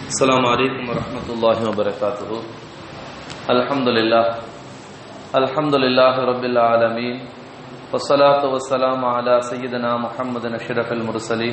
السلام عليكم ورحمة الله وبركاته الحمد لله الحمد لله رب العالمين والصلاة والسلام على سيدنا محمد أشرف المرسلين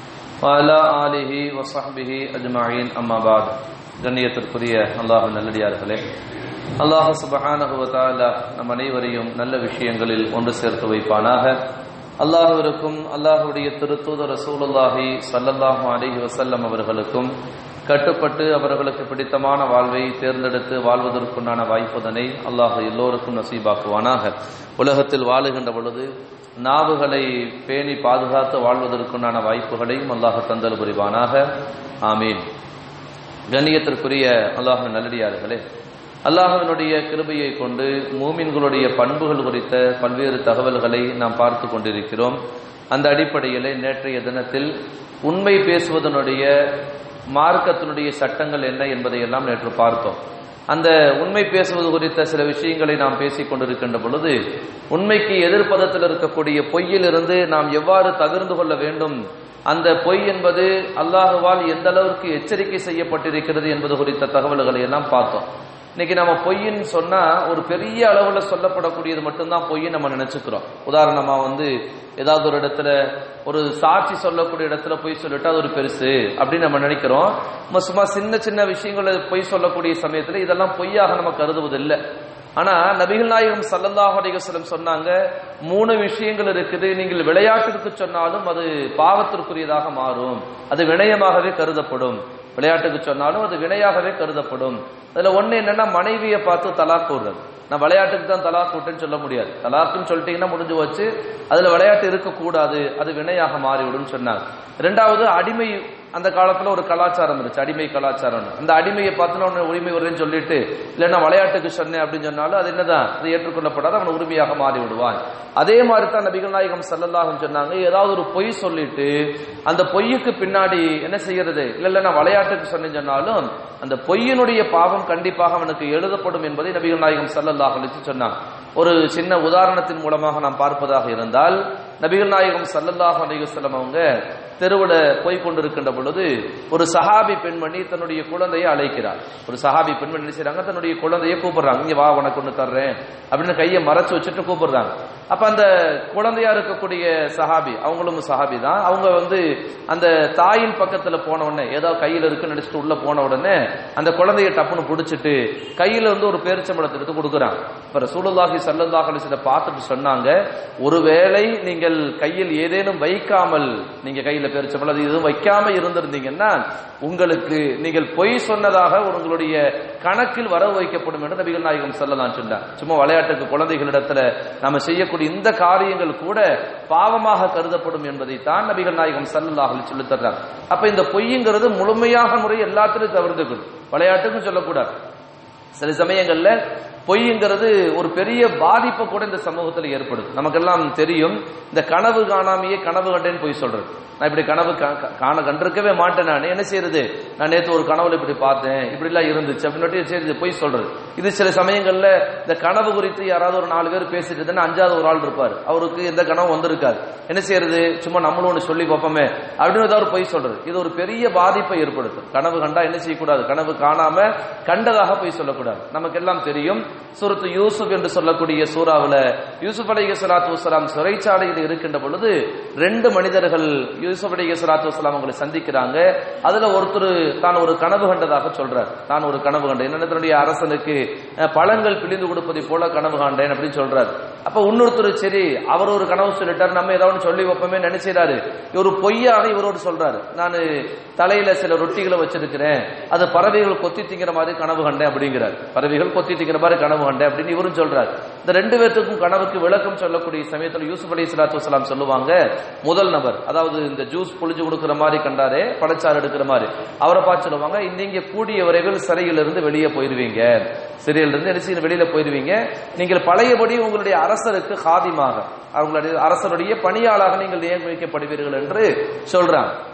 وعلى آله وصحبه أجمعين أما بعد கண்ணியத்திற்குரிய அல்லாஹ் நல்லடியார்களே அல்லாஹ் சுபஹானஹு வ தஆலா நம் அனைவரையும் நல்ல விஷயங்களில் ஒன்று சேர்த்து வைப்பானாக அல்லாஹ்விற்கும் அல்லாஹ்வுடைய திருத்தூதர் ரசூலுல்லாஹி ஸல்லல்லாஹு அலைஹி வஸல்லம் அவர்களுக்கும் கட்டுப்பட்டு அவர்களுக்கு பிடித்தமான வாழ்வை தேர்ந்தெடுத்து வாழ்வதற்குண்டான வாய்ப்புதனை அல்லாஹ் எல்லோருக்கும் நசீபாக்குவானாக உலகத்தில் வாழுகின்ற பொழுது நாவுகளை பேணி பாதுகாத்து வாழ்வதற்குண்டான வாய்ப்புகளையும் அல்லாஹ் தந்தல் புரிவானாக ஆமீன் கண்ணியத்திற்குரிய அல்லாஹ் நல்லடியார்களே அல்லாஹினுடைய கிருபையை கொண்டு மூமின்களுடைய பண்புகள் குறித்த பல்வேறு தகவல்களை நாம் பார்த்து கொண்டிருக்கிறோம் அந்த அடிப்படையிலே நேற்றைய தினத்தில் உண்மை பேசுவதனுடைய மார்க்கத்தினுடைய சட்டங்கள் என்ன என்பதையெல்லாம் நேற்று பார்த்தோம் அந்த உண்மை பேசுவது குறித்த சில விஷயங்களை நாம் பேசிக் கொண்டிருக்கின்ற பொழுது உண்மைக்கு எதிர்ப்பதத்தில் இருக்கக்கூடிய பொய்யிலிருந்து நாம் எவ்வாறு தவிர்ந்து கொள்ள வேண்டும் அந்த பொய் என்பது அல்லாஹுவால் எந்த அளவுக்கு எச்சரிக்கை செய்யப்பட்டிருக்கிறது என்பது குறித்த தகவல்களை எல்லாம் பார்த்தோம் இன்னைக்கு நம்ம பொய்ன்னு சொன்னா ஒரு பெரிய அளவுல சொல்லப்படக்கூடியது மட்டும்தான் பொய்ன்னு நம்ம நினைச்சுக்கிறோம் உதாரணமா வந்து ஏதாவது ஒரு இடத்துல ஒரு சாட்சி சொல்லக்கூடிய இடத்துல பொய் சொல்லிட்டு அது ஒரு பெருசு அப்படின்னு நம்ம நினைக்கிறோம் நம்ம சும்மா சின்ன சின்ன விஷயங்களை பொய் சொல்லக்கூடிய சமயத்துல இதெல்லாம் பொய்யாக நம்ம கருதுவதில்லை ஆனா நபிகள் நாயகம் சல்லல்லாஹு அலைஹி வஸல்லம் சொன்னாங்க மூணு விஷயங்கள் இருக்குது நீங்கள் விளையாட்டிற்கு சொன்னாலும் அது பாவத்திற்குரியதாக மாறும் அது வினயமாகவே கருதப்படும் விளையாட்டுக்கு சொன்னாலும் அது வினையாகவே கருதப்படும் அதுல ஒண்ணு என்னன்னா மனைவியை பார்த்து தலாக் விடுறது நான் விளையாட்டுக்கு தான் தலாக் விட்டேன்னு சொல்ல முடியாது தலாக்குன்னு சொல்லிட்டீங்கன்னா முடிஞ்சு வச்சு அதுல விளையாட்டு இருக்கக்கூடாது அது வினையாக மாறிவிடும் சொன்னாங்க ரெண்டாவது அடிமை அந்த காலத்துல ஒரு கலாச்சாரம் இருந்துச்சு அடிமை கலாச்சாரம் அந்த அடிமையை பார்த்து நான் உரிமை வருதுன்னு சொல்லிட்டு இல்லைன்னா விளையாட்டுக்கு சொன்னேன் அப்படின்னு சொன்னாலும் அது என்னதான் அது ஏற்றுக்கொள்ளப்படாத அவன் உரிமையாக மாறி விடுவான் அதே மாதிரி தான் நபிகள் நாயகம் சல்லல்லாஹும் சொன்னாங்க ஏதாவது ஒரு பொய் சொல்லிட்டு அந்த பொய்யுக்கு பின்னாடி என்ன செய்யறது இல்ல இல்ல நான் விளையாட்டுக்கு சொன்னேன்னு சொன்னாலும் அந்த பொய்யினுடைய பாவம் கண்டிப்பாக அவனுக்கு எழுதப்படும் என்பதை நபிகள் நாயகம் சல்லல்லாஹ் அலிச்சு சொன்னாங்க ஒரு சின்ன உதாரணத்தின் மூலமாக நாம் பார்ப்பதாக இருந்தால் நபிகள் நாயகம் சல்லல்லாஹ் அலிவசல்லம் அவங்க தெருவில் போய் கொண்டிருக்கின்ற பொழுது ஒரு சஹாபி பெண்மணி தன்னுடைய குழந்தையை அழைக்கிறார் ஒரு சஹாபி பெண்மணி என்ன செய்றாங்க தன்னுடைய குழந்தையை கூப்பிடுறாங்க இங்க வா உனக்கு ஒண்ணு தர்றேன் அப்படின்னு கையை மறைச்சு வச்சுட்டு கூப்பிடுறாங்க அப்ப அந்த குழந்தையா இருக்கக்கூடிய சஹாபி அவங்களும் சஹாபி தான் அவங்க வந்து அந்த தாயின் பக்கத்துல போன உடனே ஏதோ கையில இருக்குன்னு நினைச்சிட்டு உள்ள போன உடனே அந்த குழந்தைய டப்புன்னு பிடிச்சிட்டு கையில வந்து ஒரு பேரிச்சம்பளத்தை எடுத்து கொடுக்குறாங்க இப்ப ரசூலுல்லாஹி சல்லல்லாஹு அலைஹி வஸல்லம் பார்த்துட்டு சொன்னாங்க ஒருவேளை நீங்கள் கையில் ஏதேனும் வைக்காமல் நீங்க கையில பேரிச்சம்பளம் அது எதுவும் வைக்காம இருந்திருந்தீங்கன்னா உங்களுக்கு நீங்கள் பொய் சொன்னதாக உங்களுடைய கணக்கில் வரவு வைக்கப்படும் என்று நபிகள் நாயகம் சொல்லலாம் சொன்னார் சும்மா விளையாட்டுக்கு குழந்தைகளிடத்துல நாம செய்யக்கூடிய இந்த காரியங்கள் கூட பாவமாக கருதப்படும் என்பதை தான் நபிகள் நாயகம் சல்லல்லாஹ் சொல்லி தர்றாங்க அப்ப இந்த பொய்ங்கிறது முழுமையாக முறை எல்லாத்திலும் தவிர்த்துக்கணும் விளையாட்டுக்கும் சொல்லக்கூடாது சில சமயங்கள்ல பொய்ங்கிறது ஒரு பெரிய பாதிப்பை கூட இந்த சமூகத்தில் ஏற்படுது நமக்கெல்லாம் தெரியும் இந்த கனவு காணாமையே கனவு கண்டேன்னு பொய் சொல்றது நான் இப்படி கனவு காண கண்டிருக்கவே மாட்டேன் நான் என்ன செய்யறது நான் நேற்று ஒரு கனவுல இப்படி பார்த்தேன் இப்படி எல்லாம் இருந்துச்சு அப்படின்னு சரி பொய் சொல்றது இது சில சமயங்கள்ல இந்த கனவு குறித்து யாராவது ஒரு நாலு பேர் பேசிட்டு இருந்தா அஞ்சாவது ஒரு ஆள் இருப்பார் அவருக்கு எந்த கனவு வந்திருக்காது என்ன செய்யறது சும்மா நம்மளும் ஒன்று சொல்லி பார்ப்போமே அப்படின்னு ஏதாவது பொய் சொல்றது இது ஒரு பெரிய பாதிப்பை ஏற்படுத்தும் கனவு கண்டா என்ன செய்யக்கூடாது கனவு காணாம கண்டதாக பொய் சொல்லக்கூடாது நமக்கு எல்லாம் தெரியும் சூரத்து யூசுப் என்று சொல்லக்கூடிய சூறாவில் யூசுப் அலி சலாத்து வலாம் சிறைச்சாலையில் இருக்கின்ற பொழுது ரெண்டு மனிதர்கள் யூசுப் அலி சலாத்து வலாம் அவங்களை சந்திக்கிறாங்க அதுல ஒருத்தர் தான் ஒரு கனவு கண்டதாக சொல்றார் தான் ஒரு கனவு கண்டேன் என்ன தன்னுடைய அரசனுக்கு பழங்கள் பிழிந்து கொடுப்பதை போல கனவு காண்டேன் அப்படின்னு சொல்றாரு அப்ப இன்னொருத்தர் சரி அவர் ஒரு கனவு சொல்லிட்டார் நம்ம ஏதாவது சொல்லி வைப்போமே நினைச்சிடாரு இவர் பொய்யாக இவரோடு சொல்றாரு நான் தலையில சில ரொட்டிகளை வச்சிருக்கிறேன் அது பறவைகள் கொத்தி திங்கிற மாதிரி கனவு கண்டேன் அப்படிங்கிறார் பறவைகள் கொத்தி திங்கிற மாதிரி கனவு கண்டேன் அப்படின்னு இவரும் சொல்றாரு இந்த ரெண்டு பேர்த்துக்கும் கனவுக்கு விளக்கம் சொல்லக்கூடிய சமயத்தில் யூசுப் அலி சலாத்து வலாம் சொல்லுவாங்க முதல் நபர் அதாவது இந்த ஜூஸ் புளிஞ்சு கொடுக்கிற மாதிரி கண்டாரே பழச்சாறு எடுக்கிற மாதிரி அவரை பார்த்து சொல்லுவாங்க நீங்க கூடிய விரைவில் சிறையிலிருந்து வெளியே போயிருவீங்க சிறையிலிருந்து என்ன வெளியில போயிருவீங்க நீங்கள் பழையபடி உங்களுடைய அரசருக்கு காதிமாக அவங்களுடைய அரசருடைய பணியாளாக நீங்கள் நியமிக்கப்படுவீர்கள் என்று சொல்றாங்க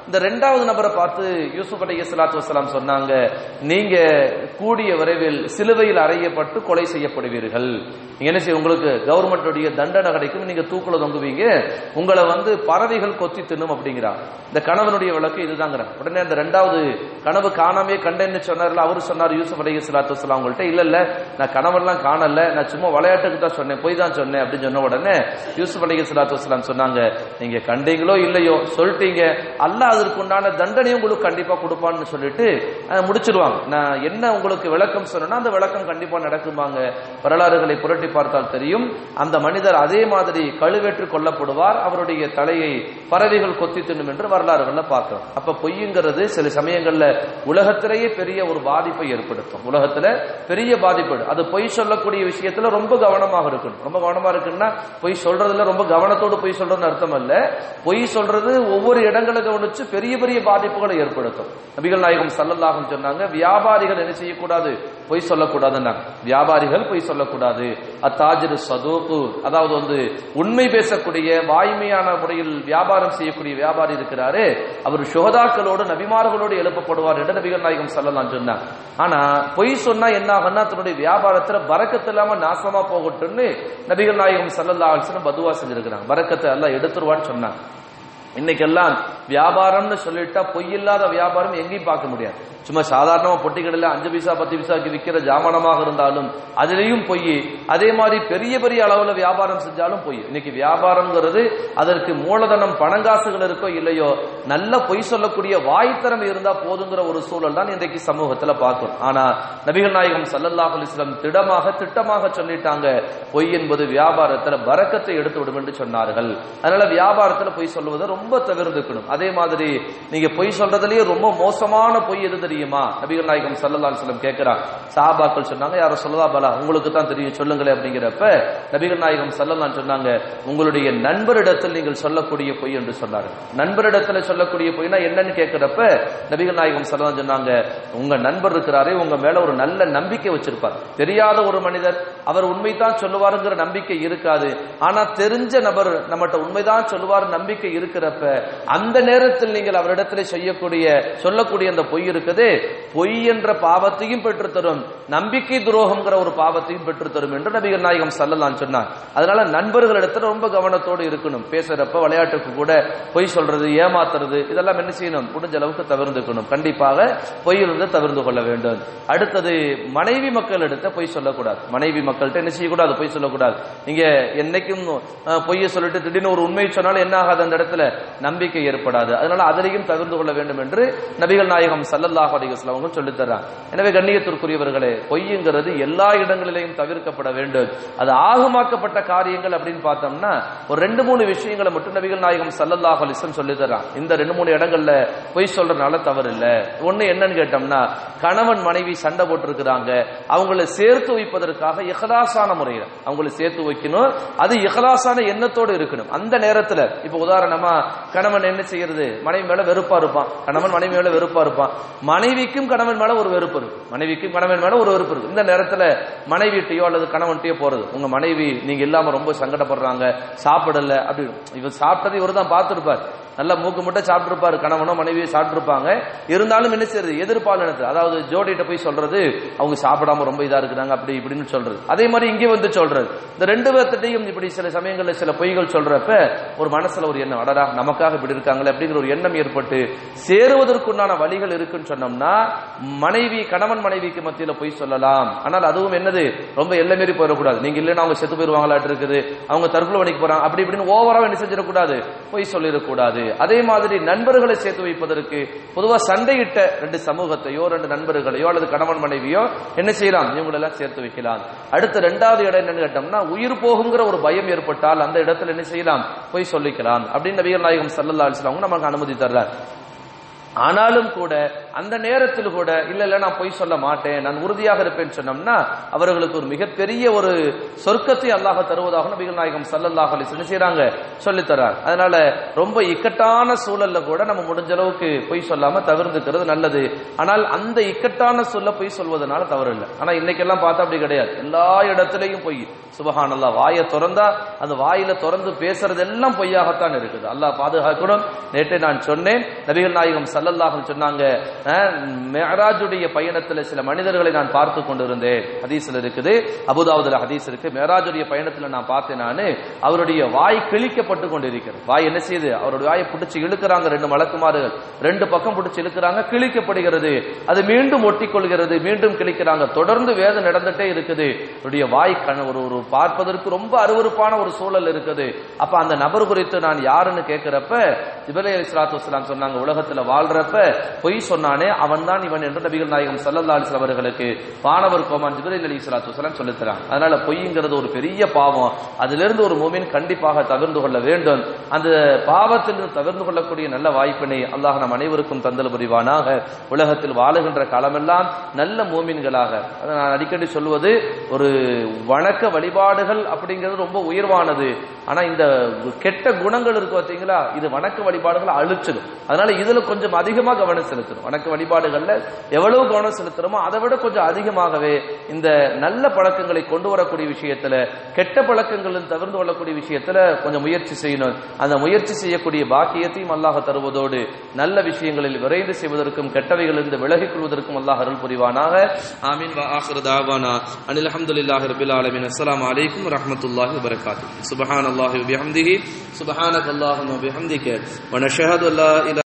இந்த ரெண்டாவது நபரை பார்த்து யூசுப் அலி இஸ்லாத்து வசலாம் சொன்னாங்க நீங்க கூடிய விரைவில் சிலுவையில் அறையப்பட்டு கொலை செய்யப்படுவீர்கள் நீங்க என்ன செய்ய உங்களுக்கு கவர்மெண்ட்டுடைய தண்டனை கிடைக்கும் நீங்க தூக்குல தொங்குவீங்க உங்களை வந்து பறவைகள் கொத்தி தின்னும் அப்படிங்கிறார் இந்த கணவனுடைய விளக்கு இதுதாங்கிறார் உடனே அந்த ரெண்டாவது கனவு காணாமே கண்டேன்னு சொன்னார்ல அவரு சொன்னார் யூசுப் அலி இஸ்லாத்து வசலாம் உங்கள்கிட்ட இல்ல இல்ல நான் கனவெல்லாம் காணல நான் சும்மா விளையாட்டுக்கு தான் சொன்னேன் போய் தான் சொன்னேன் அப்படின்னு சொன்ன உடனே யூசுப் அலி இஸ்லாத்து வசலாம் சொன்னாங்க நீங்க கண்டீங்களோ இல்லையோ சொல்லிட்டீங்க அல்லாஹ் அதற்கு உண்டான தண்டனையும் உங்களுக்கு கண்டிப்பா கொடுப்பான்னு சொல்லிட்டு அஹ், முடிச்சிருவாங்க நான் என்ன உங்களுக்கு விளக்கம் சொன்னா அந்த விளக்கம் கண்டிப்பா நடக்குமாங்க வரலாறுகளை புரட்டி பார்த்தால் தெரியும் அந்த மனிதர் அதே மாதிரி கழுவேற்று கொல்லப்படுவார் அவருடைய தலையை பறவைகள் கொத்தி தின்னும் என்று வரலாறுகள்ல பார்க்கிறோம் அப்ப பொய்யுங்கிறது சில சமயங்கள்ல உலகத்திலேயே பெரிய ஒரு பாதிப்பை ஏற்படுத்தும் உலகத்துல பெரிய பாதிப்பு அது பொய் சொல்லக்கூடிய விஷயத்துல ரொம்ப கவனமாக இருக்கணும் ரொம்ப கவனமா இருக்குன்னா பொய் சொல்றதுல ரொம்ப கவனத்தோடு பொய் சொல்றதுன்னு அர்த்தம் அல்ல பொய் சொல்றது ஒவ்வொரு இடங்களை கவனிச்சு பெரிய பெரிய பாதிப்புகளை ஏற்படுத்தும் நபிகள் நாயகம் சல்லல்லாஹும் சொன்னாங்க வியாபாரிகள் என்ன செய்யக்கூடாது பொய் சொல்லக்கூடாதுன்னாங்க வியாபாரிகள் பொய் சொல்லக்கூடாது அத்தாஜிரு சதூக்கு அதாவது வந்து உண்மை பேசக்கூடிய வாய்மையான முறையில் வியாபாரம் செய்யக்கூடிய வியாபாரி இருக்கிறாரு அவர் சுகதாக்களோடு நபிமார்களோடு எழுப்பப்படுவார் என்று நபிகள் நாயகம் சொல்லலாம் சொன்னாங்க ஆனா பொய் சொன்னா என்ன ஆகும்னா தன்னுடைய வியாபாரத்துல பறக்கத்து இல்லாம நாசமா போகட்டும்னு நபிகள் நாயகம் சல்லல்லா அலிஸ்லம் பதுவா செஞ்சிருக்கிறாங்க பறக்கத்தை எல்லாம் எடுத்துருவான்னு சொன்னாங்க இன்னைக்கெல்லாம் வியாபாரம்னு சொல்லிட்டா பொய் இல்லாத வியாபாரம் எங்கேயும் பார்க்க முடியாது சும்மா சாதாரணமா பொட்டி கடையில அஞ்சு பைசா பத்து பைசாக்கு விற்கிற ஜாமானமாக இருந்தாலும் அதுலயும் பொய் அதே மாதிரி பெரிய பெரிய அளவுல வியாபாரம் செஞ்சாலும் பொய் இன்னைக்கு வியாபாரம்ங்கிறது அதற்கு மூலதனம் பணங்காசுகள் இருக்கோ இல்லையோ நல்ல பொய் சொல்லக்கூடிய வாய்த்தரம் இருந்தா போதுங்கிற ஒரு சூழல் தான் இன்றைக்கு சமூகத்துல பார்க்கும் ஆனா நபிகள் நாயகம் சல்லல்லாஹு அலைஹி வஸல்லம் திடமாக திட்டமாக சொல்லிட்டாங்க பொய் என்பது வியாபாரத்துல பறக்கத்தை எடுத்து விடும் என்று சொன்னார்கள் அதனால வியாபாரத்துல பொய் சொல்லுவதை ரொம்ப தவிர்த்துக்கணும் அதே மாதிரி நீங்க பொய் சொல்றதுலயே ரொம்ப மோசமான பொய் எது தெரியுமா நபிகள் நாயகம் சல்லல்லாஹு அலைஹி வஸல்லம் கேட்கிறார் சஹாபாக்கள் சொன்னாங்க யாரோ சொல்லதா பலா உங்களுக்கு தான் தெரியும் சொல்லுங்களே அப்படிங்கிறப்ப நபிகள் நாயகம் சல்லல்லாஹு சொன்னாங்க உங்களுடைய நண்பரிடத்தில் நீங்கள் சொல்லக்கூடிய பொய் என்று சொன்னார்கள் நண்பரிடத்துல சொல்லக்கூடிய பொய்னா என்னன்னு கேட்கிறப்ப நபிகள் நாயகம் சல்லல்லாஹு சொன்னாங்க உங்க நண்பர் இருக்கிறாரே உங்க மேல ஒரு நல்ல நம்பிக்கை வச்சிருப்பார் தெரியாத ஒரு மனிதர் அவர் உண்மைதான் சொல்லுவாருங்கிற நம்பிக்கை இருக்காது ஆனா தெரிஞ்ச நபர் நம்மகிட்ட உண்மைதான் சொல்லுவார் நம்பிக்கை இருக்கிறப்ப அந்த நேரத்தில் நீங்கள் அவரிடத்துல செய்யக்கூடிய சொல்லக்கூடிய அந்த பொய் இருக்குது பொய் என்ற பாவத்தையும் பெற்றுத்தரும் நம்பிக்கை துரோகம்ங்கிற ஒரு பாவத்தையும் பெற்றுத்தரும் என்று நபிகள் நாயகம் சல்லலான்னு சொன்னார் அதனால நண்பர்களிடத்துல ரொம்ப கவனத்தோடு இருக்கணும் பேசுறப்ப விளையாட்டுக்கு கூட பொய் சொல்றது ஏமாத்துறது இதெல்லாம் என்ன செய்யணும் முடிஞ்ச அளவுக்கு தவிர்த்துக்கணும் கண்டிப்பாக பொய்யிலிருந்து தவிர்த்து கொள்ள வேண்டும் அடுத்தது மனைவி மக்கள் எடுத்த பொய் சொல்லக்கூடாது மனைவி மக்கள்கிட்ட என்ன செய்யக்கூடாது பொய் சொல்லக்கூடாது நீங்க என்னைக்கும் அஹ், பொய்யை சொல்லிட்டு திடீர்னு ஒரு உண்மையை சொன்னாலும் என்ன ஆகாது அந்த இடத்துல நம்பிக்கை ஏற்படாது அதனால அதிலையும் தவிர்த்து கொள்ள வேண்டும் என்று நபிகள் நாயகம் சல்லல்லாஹு அலைஹி வஸல்லம் அவர்கள் சொல்லித் தர்றாங்க எனவே கண்ணியத்திற்குரியவர்களே பொய்யுங்கிறது எல்லா இடங்களிலேயும் தவிர்க்கப்பட வேண்டும் அது ஆகமாக்கப்பட்ட காரியங்கள் அப்படின்னு பார்த்தோம்னா ஒரு ரெண்டு மூணு விஷயங்களை மட்டும் நபிகள் நாயகம் சல்லல்லாஹு அலைஹி வஸல்லம் சொல்லித் தர்றாங்க இந்த ரெண்டு மூணு இடங்கள்ல பொய் சொல்றதுனால தவறு இல்ல ஒண்ணு என்னன்னு கேட்டோம்னா கணவன் மனைவி சண்டை போட்டு இருக்கிறாங்க அவங்கள சேர்த்து வைப்பதற்காக இஹ்லாசான முறையில் அவங்கள சேர்த்து வைக்கணும் அது இஹ்லாசான எண்ணத்தோடு இருக்கணும் அந்த நேரத்துல இப்ப உதாரணமா கணவன் என்ன செய்யறது மனைவி மேல வெறுப்பா இருப்பான் கணவன் மனைவி மேல வெறுப்பா இருப்பான் மனைவிக்கும் கணவன் மேல ஒரு வெறுப்பு இருக்கும் மனைவிக்கும் கணவன் மேல ஒரு வெறுப்பு இருக்கும் இந்த நேரத்துல மனைவிட்டையோ அல்லது கணவன்கிட்டயோ போறது உங்க மனைவி நீங்க இல்லாம ரொம்ப சங்கடப்படுறாங்க சாப்பிடல அப்படி இவர் சாப்பிட்டது இவர் தான் பார்த்திருப்பார் நல்லா மூக்கு முட்டை சாப்பிட்டிருப்பாரு கணவனோ மனைவியோ சாப்பிட்டிருப்பாங்க இருந்தாலும் என்ன செய்யறது எதிர்பாலனத்தில் அதாவது ஜோடிகிட்ட போய் சொல்றது அவங்க சாப்பிடாம ரொம்ப இதா இருக்கிறாங்க அப்படி இப்படின்னு சொல்றது அதே மாதிரி இங்கே வந்து சொல்றது இந்த ரெண்டு பேர்த்திட்டையும் இப்படி சில சமயங்கள்ல சில பொய்கள் சொல்றப்ப ஒரு மனசுல ஒரு எண்ணம் அடடா நமக்காக இப்படி இருக்காங்களே அப்படிங்கிற ஒரு எண்ணம் ஏற்பட்டு சேருவதற்குண்டான வழிகள் இருக்குன்னு சொன்னோம்னா மனைவி கணவன் மனைவிக்கு மத்தியில பொய் சொல்லலாம் ஆனால் அதுவும் என்னது ரொம்ப எல்லை மீறி போயிடக்கூடாது நீங்க இல்லைன்னா அவங்க செத்து போயிருவாங்களாட்டு இருக்குது அவங்க தற்கொலை பண்ணிக்கு போறாங்க அப்படி இப்படின்னு ஓவரா என்ன செஞ்சிடக்கூடாது பொய் சொல்லிடக்கூடாது அதே மாதிரி நண்பர்களை சேர்த்து வைப்பதற்கு பொதுவா சண்டையிட்ட ரெண்டு சமூகத்தையோ ரெண்டு நண்பர்களையோ அல்லது கணவன் மனைவியோ என்ன செய்யலாம் இவங்களெல்லாம் சேர்த்து வைக்கலாம் அடுத்த ரெண்டாவது இடம் என்னன்னு கேட்டோம்னா உயிர் போகுங்கிற ஒரு பயம் ஏற்பட்டால் அந்த இடத்துல என்ன செய்யலாம் பொய் சொல்லிக்கலாம் அப்படின்னு நபிகள் நாயகம் சல்லல்லா அலிஸ்லாம் நமக்கு அனுமதி தர்றார் ஆனாலும் கூட அந்த நேரத்தில் கூட இல்ல இல்ல நான் பொய் சொல்ல மாட்டேன் நான் உறுதியாக இருப்பேன்னு சொன்னோம்னா அவர்களுக்கு ஒரு மிகப்பெரிய ஒரு சொர்க்கத்தை அல்லாஹ் தருவதாக நபிகள் நாயகம் சல்லல்லாஹு அலைஹி வஸல்லம் செய்றாங்க சொல்லித் தரார் அதனால ரொம்ப இக்கட்டான சூழல்ல கூட நம்ம முடிஞ்ச அளவுக்கு பொய் சொல்லாம தவிர்த்துக்கிறது நல்லது ஆனால் அந்த இக்கட்டான சொல்ல பொய் சொல்வதனால தவறு இல்லை ஆனா இன்னைக்கெல்லாம் பார்த்தா அப்படி கிடையாது எல்லா இடத்துலயும் பொய் சுபஹானல்லாஹ் வாயை திறந்தா அந்த வாயில திறந்து பேசுறது எல்லாம் பொய்யாகத்தான் இருக்குது அல்லாஹ் பாதுகாக்கணும் நேற்று நான் சொன்னேன் நபிகள் நாயகம் சல்லல்லாஹு சொன்னாங்க அஹ், மேராஜுடைய பயணத்துல சில மனிதர்களை நான் பார்த்து கொண்டிருந்தேன் ஹதீஸ்ல இருக்குது அபுதாவுதுல ஹதீஸ் இருக்கு மேராஜுடைய பயணத்துல நான் பார்த்தேன் நானு அவருடைய வாய் கிழிக்கப்பட்டு கொண்டிருக்கிறது வாய் என்ன செய்யுது அவருடைய வாயை பிடிச்சு இழுக்கிறாங்க ரெண்டு மலக்குமாறுகள் ரெண்டு பக்கம் பிடிச்சு இழுக்கிறாங்க கிழிக்கப்படுகிறது அது மீண்டும் ஒட்டி கொள்கிறது மீண்டும் கிழிக்கிறாங்க தொடர்ந்து வேதம் நடந்துட்டே இருக்குது அவருடைய வாய் கண ஒரு ஒரு பார்ப்பதற்கு ரொம்ப அருவருப்பான ஒரு சூழல் இருக்குது அப்ப அந்த நபர் குறித்து நான் யாருன்னு கேட்கிறப்ப ஜிபலை அலி சலாத்து வஸ்லாம் சொன்னாங்க உலகத்துல வாழ்றப்ப பொய் சொன்னானே அவன் தான் இவன் என்று நபிகள் நாயகம் சல்லல்லா அலிஸ்லாம் அவர்களுக்கு வானவர் கோமான் ஜிபலை அலி சலாத்து வஸ்லாம் சொல்லித்தராங்க அதனால பொய்ங்கிறது ஒரு பெரிய பாவம் அதிலிருந்து ஒரு மூமின் கண்டிப்பாக தவிர்ந்து கொள்ள வேண்டும் அந்த பாவத்திலிருந்து தவிர்ந்து கொள்ளக்கூடிய நல்ல வாய்ப்பினை அல்லாஹ் நம் அனைவருக்கும் தந்தல் புரிவானாக உலகத்தில் வாழுகின்ற காலமெல்லாம் நல்ல மூமின்களாக அதை நான் அடிக்கடி சொல்வது ஒரு வணக்க வழிபாடுகள் அப்படிங்கிறது ரொம்ப உயர்வானது ஆனா இந்த கெட்ட குணங்கள் இருக்கு பார்த்தீங்களா இது வணக்க வழிபாடுகளை அழிச்சிடும் அதனால இதுல கொஞ்சம் அதிகமா கவனம் செலுத்தணும் வணக்க வழிபாடுகள்ல எவ்வளவு கவனம் செலுத்துறோமோ அதை விட கொஞ்சம் அதிகமாகவே இந்த நல்ல பழக்கங்களை கொண்டு வரக்கூடிய விஷயத்துல கெட்ட பழக்கங்களில் தவிர்த்து கொள்ளக்கூடிய விஷயத்துல கொஞ்சம் முயற்சி செய்யணும் அந்த முயற்சி செய்யக்கூடிய பாக்கியத்தையும் அல்லாஹ் தருவதோடு நல்ல விஷயங்களில் விரைந்து செய்வதற்கும் கெட்டவைகளிலிருந்து விலகிக் கொள்வதற்கும் அல்லாஹ் அருள் புரிவானாக ஆமீன் வா ஆஹிரு தாவானா அனில் அல்ஹம்துலில்லாஹி ரபில் ஆலமீன் அஸ்ஸலாமு அலைக்கும் வரஹ்மத்துல்லாஹி வபரகாத்துஹு சுப்ஹானல்லாஹி வபிஹம்திஹி சுப்ஹானக அல்லாஹும்ம வபிஹம்திக வ நஷ்ஹது அல்லா இலா